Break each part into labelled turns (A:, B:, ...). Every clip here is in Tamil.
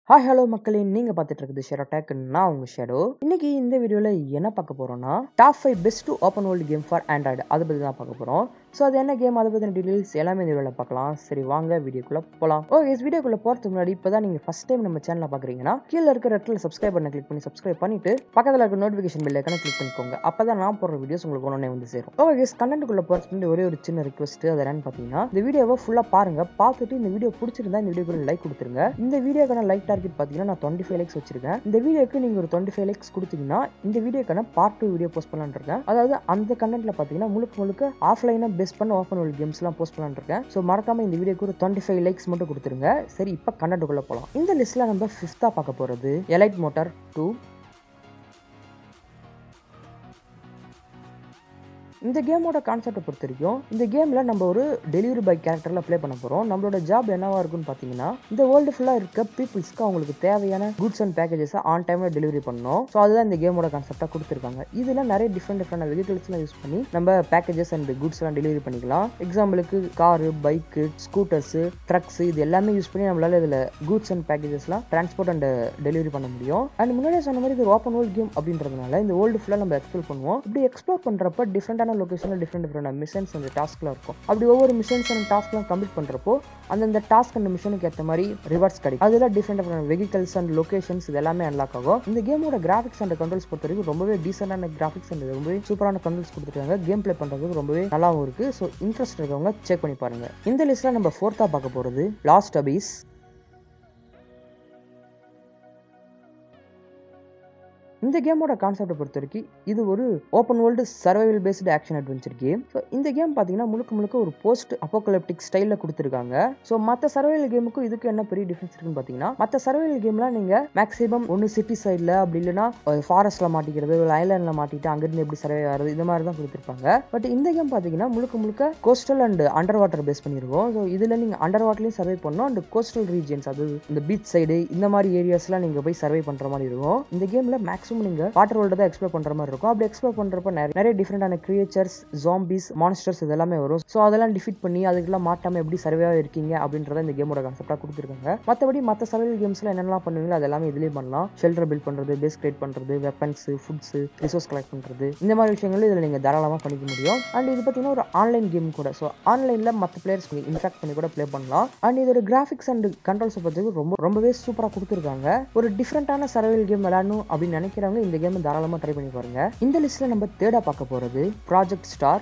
A: ஹாய் ஹலோ மக்களே நீங்க பார்த்துட்டு இருக்குது ஷேரோ டேக் நான் உங்க ஷேடோ இன்னைக்கு இந்த வீடியோல என்ன பார்க்க போறோம்னா top five best open world game for Android அதை பத்தி தான் பார்க்க போறோம் ஸோ அது என்ன கேம் அதை பத்தின டீடைல்ஸ் எல்லாமே இந்த வீடியோல பார்க்கலாம் சரி வாங்க வீடியோக்குள்ள போகலாம் ஓ எஸ் வீடியோக்குள்ள போறதுக்கு முன்னாடி இப்பதான் நீங்க ஃபர்ஸ்ட் டைம் நம்ம சேனலை பாக்குறீங்கன்னா கீழே இருக்கிற இடத்துல சப்ஸ்கிரைப் பண்ண கிளிக் பண்ணி சப்ஸ்கிரைப் பண்ணிட்டு பக்கத்துல இருக்க நோட்டிஃபிகேஷன் பெல் ஐக்கனை கிளிக் பண்ணிக்கோங்க அப்பதான் நான் போடுற வீடியோஸ் உங்களுக்கு ஒன்னே வந்து சேரும் ஓ எஸ் கண்டென்ட்டுக்குள்ள போறதுக்கு முன்னாடி ஒரே ஒரு சின்ன ரிக்வஸ்ட் அது என்னன்னு பார்த்தீங்கன்னா இந்த வீடியோவை ஃபுல்லா பாருங்க பார்த்துட்டு இந்த வீடியோ பிடிச்சிருந்தா இந்த வீடியோக்கு லைக் கொடுத்துருங்க இந்த வீடியோக்கான லைக் டார்கெட் பார்த்தீங்கன்னா நான் டுவெண்ட்டி ஃபைவ் லைக்ஸ் வச்சிருக்கேன் இந்த வீடியோக்கு நீங்க ஒரு டுவெண்ட்டி ஃபைவ் லைக்ஸ் கொடுத்தீங்கன்னா இந்த வீடியோக்கான பார்ட் டூ வீடியோ போஸ்ட் பண்ணலான்னு இருக்கேன் அதாவது அந்த கண்டென்ட்ல பார்த்தீங்கன்னா முழுக்க முழுக்க ஆஃப்லைனாக பேஸ் பண்ண ஓப்பன் வேர்ல்டு கேம்ஸ்லாம் போஸ்ட் பண்ணலான்னு இருக்கேன் ஸோ மறக்காம இந்த வீடியோக்கு ஒரு டுவெண்ட்டி ஃபைவ் லைக்ஸ் மட்டும் கொடுத்துருங்க சரி இப்போ கண்டென்ட்டுக்குள்ள போகலாம் இந்த லிஸ்ட்ல நம்ம ஃபிஃப்த்தா பார்க்க போறது எலைட் மோட்டார் டூ இந்த கேமோட கான்செப்டை பொறுத்த வரைக்கும் இந்த கேம்ல நம்ம ஒரு டெலிவரி பாய் கேரக்டர்ல ப்ளே பண்ண போறோம் நம்மளோட ஜாப் என்னவா இருக்கும்னு பாத்தீங்கன்னா இந்த வேர்ல்டு ஃபுல்லா இருக்க பீப்புள்ஸ்க்கு அவங்களுக்கு தேவையான குட்ஸ் அண்ட் பேக்கேஜஸ் ஆன் டைம்ல டெலிவரி பண்ணணும் ஸோ அதுதான் இந்த கேமோட கான்செப்டா கொடுத்துருக்காங்க இதுல நிறைய டிஃப்ரெண்ட் டிஃப்ரெண்ட் வெஹிக்கிள்ஸ்லாம் யூஸ் பண்ணி நம்ம பேக்கேஜஸ் அண்ட் குட்ஸ் எல்லாம் டெலிவரி பண்ணிக்கலாம் எக்ஸாம்பிளுக்கு காரு பைக்கு ஸ்கூட்டர்ஸ் ட்ரக்ஸ் இது எல்லாமே யூஸ் பண்ணி நம்மளால இதுல குட்ஸ் அண்ட் பேக்கேஜஸ்லாம் டிரான்ஸ்போர்ட் அண்ட் டெலிவரி பண்ண முடியும் அண்ட் முன்னாடியே சொன்ன மாதிரி இது ஓப்பன் வேர்ல்ட் கேம் அப்படின்றதுனால இந்த வேர்ல்டு ஃபுல்லா நம்ம எக்ஸ்ப்ளோர் பண்ணுவோம் இப்படி எக்ஸ்ப்ளோர் பண்றப்ப டிஃப்ரெண்டான லொகேஷனில் டிஃப்ரெண்ட் டிஃப்ரெண்ட் மிஷன்ஸ் அண்ட் டாஸ்க்லாம் இருக்கும் அப்படி ஒவ்வொரு மிஷன்ஸ் அண்ட் டாஸ்க்லாம் கம்ப்ளீட் பண்ணுறப்போ அந்தந்த டாஸ்க் அண்ட் மிஷனுக்கு ஏற்ற மாதிரி ரிவார்ட்ஸ் கிடைக்கும் அதில் different different vehicles and locations இது எல்லாமே அன்லாக் ஆகும் இந்த கேமோட கிராஃபிக்ஸ் அண்ட் கண்ட்ரோல்ஸ் பொறுத்த வரைக்கும் ரொம்பவே டீசெண்டான கிராஃபிக்ஸ் அண்ட் ரொம்பவே சூப்பரான கண்ட்ரோல்ஸ் கொடுத்துருக்காங்க கேம் ப்ளே பண்ணுறதுக்கு ரொம்பவே நல்லாவும் இருக்குது ஸோ இன்ட்ரெஸ்ட் இருக்கவங்க செக் பண்ணி பாருங்க இந்த லிஸ்ட்டில் நம்ம ஃபோர்த்தாக பார்க்க போகிறது லாஸ்ட் அபீஸ் இந்த கேமோட கான்செப்டை பொறுத்த வரைக்கும் இது ஒரு open world survival based action adventure game so இந்த கேம் பார்த்தீங்கன்னா முழுக்க முழுக்க ஒரு போஸ்ட் அப்போகலிப்டிக் ஸ்டைலில் கொடுத்துருக்காங்க ஸோ மற்ற சர்வைவல் கேமுக்கும் இதுக்கு என்ன பெரிய டிஃப்ரென்ஸ் இருக்குன்னு பார்த்தீங்கன்னா மற்ற சர்வைவல் கேம்லாம் நீங்கள் மேக்ஸிமம் ஒன்று சிட்டி சைடில் அப்படி இல்லைனா ஃபாரஸ்ட்டில் மாட்டிக்கிறது ஒரு ஐலாண்டில் மாட்டிட்டு அங்கேருந்து எப்படி சர்வை ஆகிறது இந்த மாதிரி தான் கொடுத்துருப்பாங்க பட் இந்த கேம் பார்த்தீங்கன்னா முழுக்க முழுக்க coastal and under water base பண்ணியிருக்கோம் ஸோ இதில் நீங்கள் அண்டர் வாட்டர்லையும் சர்வை பண்ணணும் அண்ட் கோஸ்டல் ரீஜியன்ஸ் அது இந்த பீச் சைடு இந்த மாதிரி ஏரியாஸ்லாம் நீங்கள் போய் சர்வை பண்ணுற மாதிரி இருக்கும் இந்த கேமில் மேக்ஸிமம் நீங்க வாட்டர் வேர்ல்டு தான் எக்ஸ்ப்ளோர் பண்ற மாதிரி இருக்கும் அப்படி எக்ஸ்ப்ளோர் பண்றப்ப நிறைய டிஃப்ரெண்டான கிரியேச்சர்ஸ் ஜாம்பிஸ் மான்ஸ்டர்ஸ் இதெல்லாமே வரும் ஸோ அதெல்லாம் டிஃபீட் பண்ணி அதுக்கெல்லாம் மாட்டாம எப்படி சர்வே இருக்கீங்க அப்படின்றத இந்த கேமோட கான்செப்டா கொடுத்துருக்காங்க மற்றபடி மற்ற சர்வைவல் கேம்ஸ்ல என்னெல்லாம் பண்ணுவீங்களோ அது எல்லாமே இதுலேயே பண்ணலாம் ஷெல்டர் பில்ட் பண்றது பேஸ் கிரியேட் பண்றது வெப்பன்ஸ் ஃபுட்ஸ் ரிசோர்ஸ் கலெக்ட் பண்றது இந்த மாதிரி விஷயங்களும் இதில் நீங்க தாராளமாக பண்ணிக்க முடியும் அண்ட் இது பார்த்தீங்கன்னா ஒரு ஆன்லைன் கேம் கூட ஸோ ஆன்லைன்ல மற்ற பிளேயர்ஸ் இன்ட்ராக்ட் பண்ணி கூட ப்ளே பண்ணலாம் அண்ட் இதோட கிராஃபிக்ஸ் அண்ட் கண்ட்ரோல்ஸ் பற்றி ரொம்ப ரொம்பவே சூப்பராக கொடுத்துருக்காங்க ஒரு டிஃப்ரெண்டான சர்வைவல் கேம் விளையாடணும் அப்படின்னு நினைக்கிறவங்க இந்த கேம் தாராளமாக ட்ரை பண்ணி பாருங்க இந்த லிஸ்ட்ல நம்ம தேர்டா பார்க்க போறது ப்ராஜெக்ட் ஸ்டார்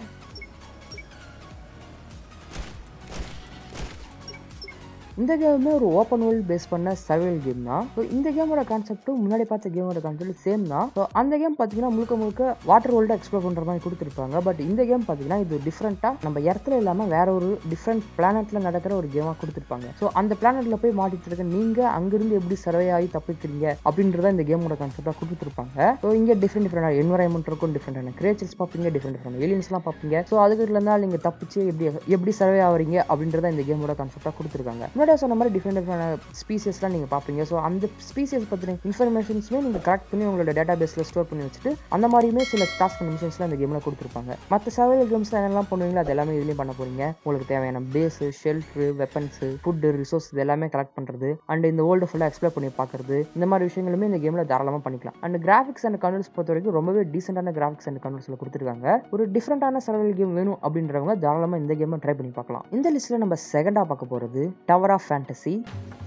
A: இந்த கேமுமே ஒரு ஓப்பன் வேர்ல்ட் பேஸ் பண்ண சர்வைவல் கேம் தான் ஸோ இந்த கேமோட கான்செப்ட்டும் முன்னாடி பார்த்த கேமோட கான்செப்ட் சேம் தான் ஸோ அந்த கேம் பார்த்தீங்கன்னா முழுக்க முழுக்க வாட்டர் வேர்ல்டு எக்ஸ்ப்ளோர் பண்ணுற மாதிரி கொடுத்துருப்பாங்க பட் இந்த கேம் பார்த்தீங்கன்னா இது டிஃப்ரெண்ட்டாக நம்ம இடத்துல இல்லாமல் வேற ஒரு டிஃப்ரெண்ட் பிளானட்ல நடக்கிற ஒரு கேமாக கொடுத்துருப்பாங்க ஸோ அந்த பிளானட்ல போய் மாட்டிட்டு இருக்க நீங்கள் அங்கிருந்து எப்படி சர்வே ஆகி தப்பிக்கிறீங்க அப்படின்றத இந்த கேமோட கான்செப்டாக கொடுத்துருப்பாங்க ஸோ இங்கே டிஃப்ரெண்ட் டிஃப்ரெண்ட் என்வரான்மெண்ட் இருக்கும் டிஃப்ரெண்டான கிரியேச்சர்ஸ் பார்ப்பீங்க டிஃப்ரெண்ட் டிஃப்ரெண்ட் ஏலியன்ஸ்லாம் பார்ப்பீங்க ஸோ அதுக்கு இருந்தால் நீங்கள் தப்பிச்சு எப்படி எப்படி சர்வே ஆகிறீங்க அப்படின்றத இந்த கேமோட கான்செப்டாக கொடுத்துருக்காங்க முன்னாடி சொன்ன மாதிரி டிஃப்ரெண்ட் டிஃப்ரெண்ட் ஸ்பீசியஸ்லாம் நீங்கள் பார்ப்பீங்க ஸோ அந்த ஸ்பீசியஸ் பற்றின இன்ஃபர்மேஷன்ஸுமே நீங்கள் கலெக்ட் பண்ணி உங்களோட டேட்டா பேஸில் ஸ்டோர் பண்ணி வச்சுட்டு அந்த மாதிரியுமே சில டாஸ்க் அண்ட் மிஷன்ஸ்லாம் இந்த கேமில் கொடுத்துருப்பாங்க மற்ற சர்வைவல் கேம்ஸ்லாம் என்னெல்லாம் பண்ணுவீங்களோ அது எல்லாமே இதுலேயும் பண்ண போறீங்க உங்களுக்கு தேவையான base shelf weapons food resource இது எல்லாமே கலெக்ட் பண்ணுறது அண்ட் இந்த வேர்ல்டு ஃபுல்லாக எக்ஸ்ப்ளோர் பண்ணி பார்க்குறது இந்த மாதிரி விஷயங்களுமே இந்த கேமில் தாராளமாக பண்ணிக்கலாம் அண்ட் கிராஃபிக்ஸ் அண்ட் கண்ட்ரோல்ஸ் பொறுத்த வரைக்கும் ரொம்பவே டீசெண்டான கிராஃபிக்ஸ் அண்ட் கண்ட்ரோல்ஸில் கொடுத்துருக்காங்க ஒரு டிஃப்ரெண்டான சர்வைவல் கேம் வேணும் அப்படின்றவங்க தாராளமாக இந்த கேமை ட்ரை பண்ணி பார்க்கலாம் இந்த லிஸ்ட்டில் நம்ம செகண்டாக பார்க்க போகிறது டவர் ஆஃப் ஃபேண்டசி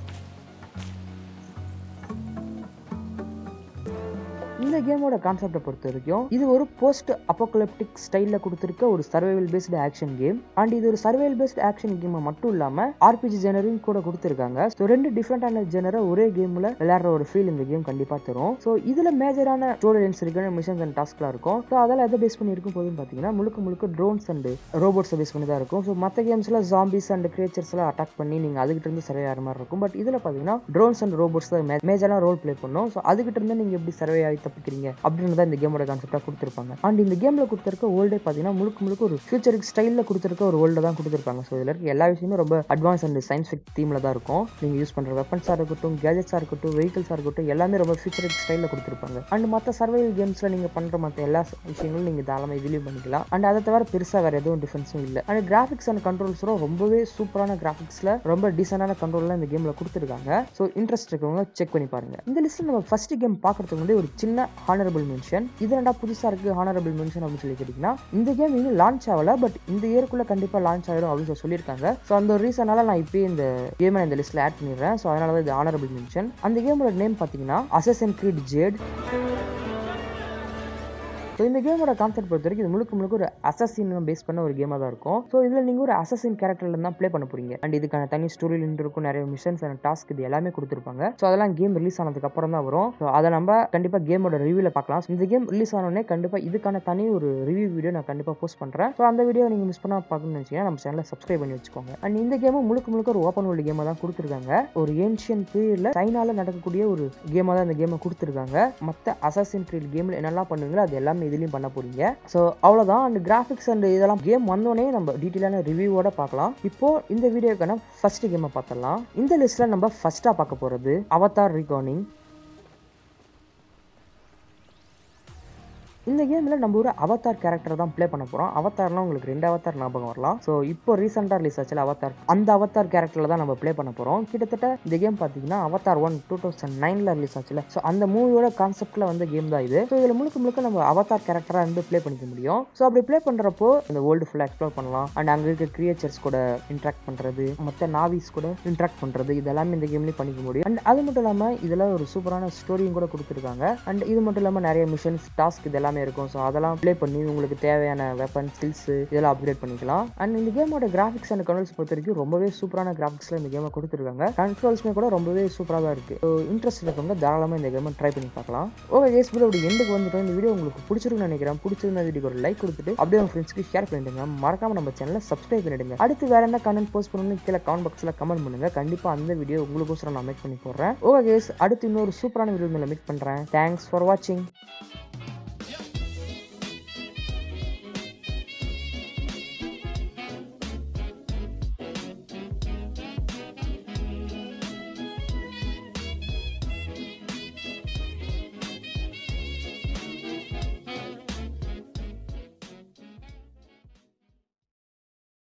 A: இந்த கேமோட கான்செப்டை பொறுத்த வரைக்கும் இது ஒரு போஸ்ட் அப்போகலிப்டிக் ஸ்டைலில் கொடுத்துருக்க ஒரு survival based action game and இது ஒரு சர்வைவல் பேஸ்டு ஆக்ஷன் கேம் மட்டும் இல்லாமல் ஆர்பிஜி ஜெனரையும் கூட கொடுத்துருக்காங்க ஸோ ரெண்டு டிஃப்ரெண்டான ஜெனரை ஒரே கேமில் விளையாடுற ஒரு ஃபீல் இந்த கேம் கண்டிப்பாக தரும் ஸோ இதில் மேஜரான ஸ்டோரி லைன்ஸ் இருக்கான மிஷன்ஸ் அண்ட் டாஸ்க்லாம் இருக்கும் ஸோ அதெல்லாம் எதை பேஸ் பண்ணி இருக்கும் போதுன்னு பார்த்தீங்கன்னா முழுக்க முழுக்க ட்ரோன்ஸ் அண்ட் ரோபோட்ஸை பேஸ் பண்ணி தான் இருக்கும் ஸோ மற்ற கேம்ஸில் ஜாம்பிஸ் அண்ட் கிரியேச்சர்ஸ்லாம் அட்டாக் பண்ணி நீங்கள் அதுக்கிட்ட இருந்து சர்வே ஆகிற மாதிரி இருக்கும் பட் இதில் பார்த்தீங்கன்னா ட்ரோன்ஸ் அண்ட் ரோபோட்ஸ் தான் மேஜரான ரோல் ப்ளே பண்ணும் ஸோ அதுக்கிட்ட இருந்து நீங்கள் எப்படி சர்வே ஆகி இருக்கிறீங்க அப்படின்னு தான் இந்த கேமோட கான்செப்டாக கொடுத்துருப்பாங்க அண்ட் இந்த கேமில் கொடுத்துருக்க வேர்ல்டே பார்த்தீங்கன்னா முழுக்க முழுக்க ஒரு ஃபியூச்சரிக் ஸ்டைலில் கொடுத்துருக்க ஒரு வேர்ல்டு தான் கொடுத்துருப்பாங்க ஸோ இதில் இருக்க எல்லா விஷயமே ரொம்ப அட்வான்ஸ் அண்ட் சயின்ஸ் ஃபிக் தீமில் தான் இருக்கும் நீங்கள் யூஸ் பண்ணுற வெப்பன்ஸாக இருக்கட்டும் கேஜெட்ஸாக இருக்கட்டும் வெஹிக்கல்ஸாக இருக்கட்டும் எல்லாமே ரொம்ப ஃபியூச்சரிக் ஸ்டைலில் கொடுத்துருப்பாங்க அண்ட் மற்ற சர்வைவல் கேம்ஸில் நீங்கள் பண்ணுற மற்ற எல்லா விஷயங்களும் நீங்கள் தாராளமாக இதுலேயும் பண்ணிக்கலாம் அண்ட் அதை தவிர பெருசாக வேறு எதுவும் டிஃபரன்ஸும் இல்லை அண்ட் கிராஃபிக்ஸ் அண்ட் கண்ட்ரோல்ஸும் ரொம்பவே சூப்பரான கிராஃபிக்ஸில் ரொம்ப டீசெண்டான கண்ட்ரோல்லாம் இந்த கேமில் கொடுத்துருக்காங்க ஸோ இன்ட்ரெஸ்ட் இருக்கவங்க செக் பண்ணி பாருங்க இந்த லிஸ்ட்டில் நம்ம ஃபர்ஸ்ட் கேம் பார்க்கறதுக்கு முன்னாடி ஒரு சின்ன ஹானரபிள் மென்ஷன் இது ரெண்டா புதுசாக இருக்குது ஹானரபிள் மென்ஷன் அப்படின்னு சொல்லி கேட்டிங்கன்னா இந்த கேம் இன்னும் லான்ச் ஆகல பட் இந்த இயருக்குள்ளே கண்டிப்பாக லான்ச் ஆகிடும் அப்படின்னு சொல்லி சொல்லியிருக்காங்க ஸோ அந்த ஒரு ரீசனால நான் இப்போயே இந்த கேமை இந்த லிஸ்ட்டில் ஆட் பண்ணிடுறேன் ஸோ அதனால தான் இது ஹானரபிள் மென்ஷன் அந்த கேமோட நேம் பார்த்தீங்கன்னா அசசன் கிரீட் ஜேட் ஸோ இந்த கேமோட கான்செப்ட் பொறுத்த வரைக்கும் இது முழுக்க முழுக்க ஒரு அசசின் பேஸ் பண்ண ஒரு கேமாக தான் இருக்கும் ஸோ இதில் நீங்கள் ஒரு அசசின் கேரக்டர்ல தான் ப்ளே பண்ண போறீங்க அண்ட் இதுக்கான தனி ஸ்டோரி இருக்கும் நிறைய மிஷன்ஸ் அண்ட் டாஸ்க் இது எல்லாமே கொடுத்துருப்பாங்க ஸோ அதெல்லாம் கேம் ரிலீஸ் ஆனதுக்கு அப்புறம் தான் வரும் ஸோ அதை நம்ம கண்டிப்பாக கேமோட ரிவ்யூவில் பார்க்கலாம் இந்த கேம் ரிலீஸ் ஆனோடனே கண்டிப்பாக இதுக்கான தனி ஒரு ரிவ்யூ வீடியோ நான் கண்டிப்பாக போஸ்ட் பண்ணுறேன் ஸோ அந்த வீடியோ நீங்கள் மிஸ் பண்ணால் பார்க்கணும்னு வச்சிங்கன்னா நம்ம சேனலை சப்ஸ்கிரைப் பண்ணி வச்சுக்கோங்க அண்ட் இந்த கேமும் முழுக்க முழுக்க ஒரு ஓப்பன் வேர்ல்டு கேமாக தான் கொடுத்துருக்காங்க ஒரு ஏன்ஷியன் பீரியடில் சைனால நடக்கக்கூடிய ஒரு கேமாக தான் இந்த கேமை கொடுத்துருக்காங்க மற்ற அசாசின் க்ரீட் கேமில் என்னெல்லாம் பண்ணுவீங்களோ அது எல்லாமே இதுலேயும் பண்ண போறீங்க ஸோ அவ்வளோதான் அண்ட் கிராஃபிக்ஸ் அண்ட் இதெல்லாம் கேம் வந்தோடனே நம்ம டீட்டெயிலான ரிவ்யூவோட பார்க்கலாம் இப்போ இந்த வீடியோக்கான ஃபர்ஸ்ட் கேமை பார்த்துடலாம் இந்த லிஸ்ட்டில் நம்ம ஃபர்ஸ்ட்டாக பார்க்க போகிறது அவதார் ரிகார்னிங் இந்த கேமில் நம்ம ஒரு அவதார் கேரக்டர் தான் ப்ளே பண்ண போகிறோம் அவதார்னா உங்களுக்கு ரெண்டு அவதார் ஞாபகம் வரலாம் ஸோ இப்போ ரீசெண்டாக ரிலீஸ் ஆச்சுல அவதார் அந்த அவதார் கேரக்டரில் தான் நம்ம ப்ளே பண்ண போகிறோம் கிட்டத்தட்ட இந்த கேம் பார்த்தீங்கன்னா அவதார் ஒன் டூ தௌசண்ட் நைனில் ரிலீஸ் ஆச்சுல ஸோ அந்த மூவியோட கான்செப்டில் வந்து கேம் தான் இது ஸோ இதில் முழுக்க முழுக்க நம்ம அவதார் கேரக்டராக இருந்து ப்ளே பண்ணிக்க முடியும் ஸோ அப்படி ப்ளே பண்ணுறப்போ இந்த வேர்ல்டு ஃபுல்லாக எக்ஸ்ப்ளோர் பண்ணலாம் அண்ட் அங்கே இருக்க கிரியேச்சர்ஸ் கூட இன்ட்ராக்ட் பண்ணுறது மற்ற நாவிஸ் கூட இன்ட்ராக்ட் பண்ணுறது இதெல்லாமே இந்த கேம்லேயே பண்ணிக்க முடியும் அண்ட் அது மட்டும் இல்லாமல் இதில் ஒரு சூப்பரான ஸ்டோரியும் கூட கொடுத்துருக்காங்க அண்ட் இது மட்டும் இல்லாமல் நிறைய மிஷன்ஸ் டாஸ்க் இது எல்லாமே இருக்கும் ஸோ அதெல்லாம் ப்ளே பண்ணி உங்களுக்கு தேவையான வெப்பன் ஸ்கில்ஸ் இதெல்லாம் அப்கிரேட் பண்ணிக்கலாம் அண்ட் இந்த கேமோட கிராஃபிக்ஸ் அண்ட் கண்ட்ரோல்ஸ் பொறுத்த வரைக்கும் ரொம்பவே சூப்பரான கிராஃபிக்ஸில் இந்த கேமை கொடுத்துருக்காங்க கண்ட்ரோல்ஸுமே கூட ரொம்பவே சூப்பராக தான் இருக்குது ஸோ இன்ட்ரெஸ்ட் இருக்கவங்க தாராளமாக இந்த கேமை ட்ரை பண்ணி பார்க்கலாம் ஓகே கேஸ் பில் அப்படி எண்டுக்கு வந்துட்டோம் இந்த வீடியோ உங்களுக்கு பிடிச்சிருக்குன்னு நினைக்கிறேன் பிடிச்சிருந்த வீடியோக்கு ஒரு லைக் கொடுத்துட்டு அப்படியே உங்கள் ஃப்ரெண்ட்ஸ்க்கு ஷேர் பண்ணிடுங்க மறக்காம நம்ம சேனலை சப்ஸ்கிரைப் பண்ணிடுங்க அடுத்து வேற என்ன கமெண்ட் போஸ்ட் பண்ணணும்னு கீழே கமெண்ட் பாக்ஸில் கமெண்ட் பண்ணுங்க கண்டிப்பாக அந்த வீடியோ உங்களுக்கோசரம் நான் மேக் பண்ணி போடுறேன் ஓகே கேஸ் அடுத்து இன்னொரு சூப்பரான வீடியோ மேலே மீட் பண்ணுறேன் தேங்க்ஸ் ஃபார் வாட்சிங்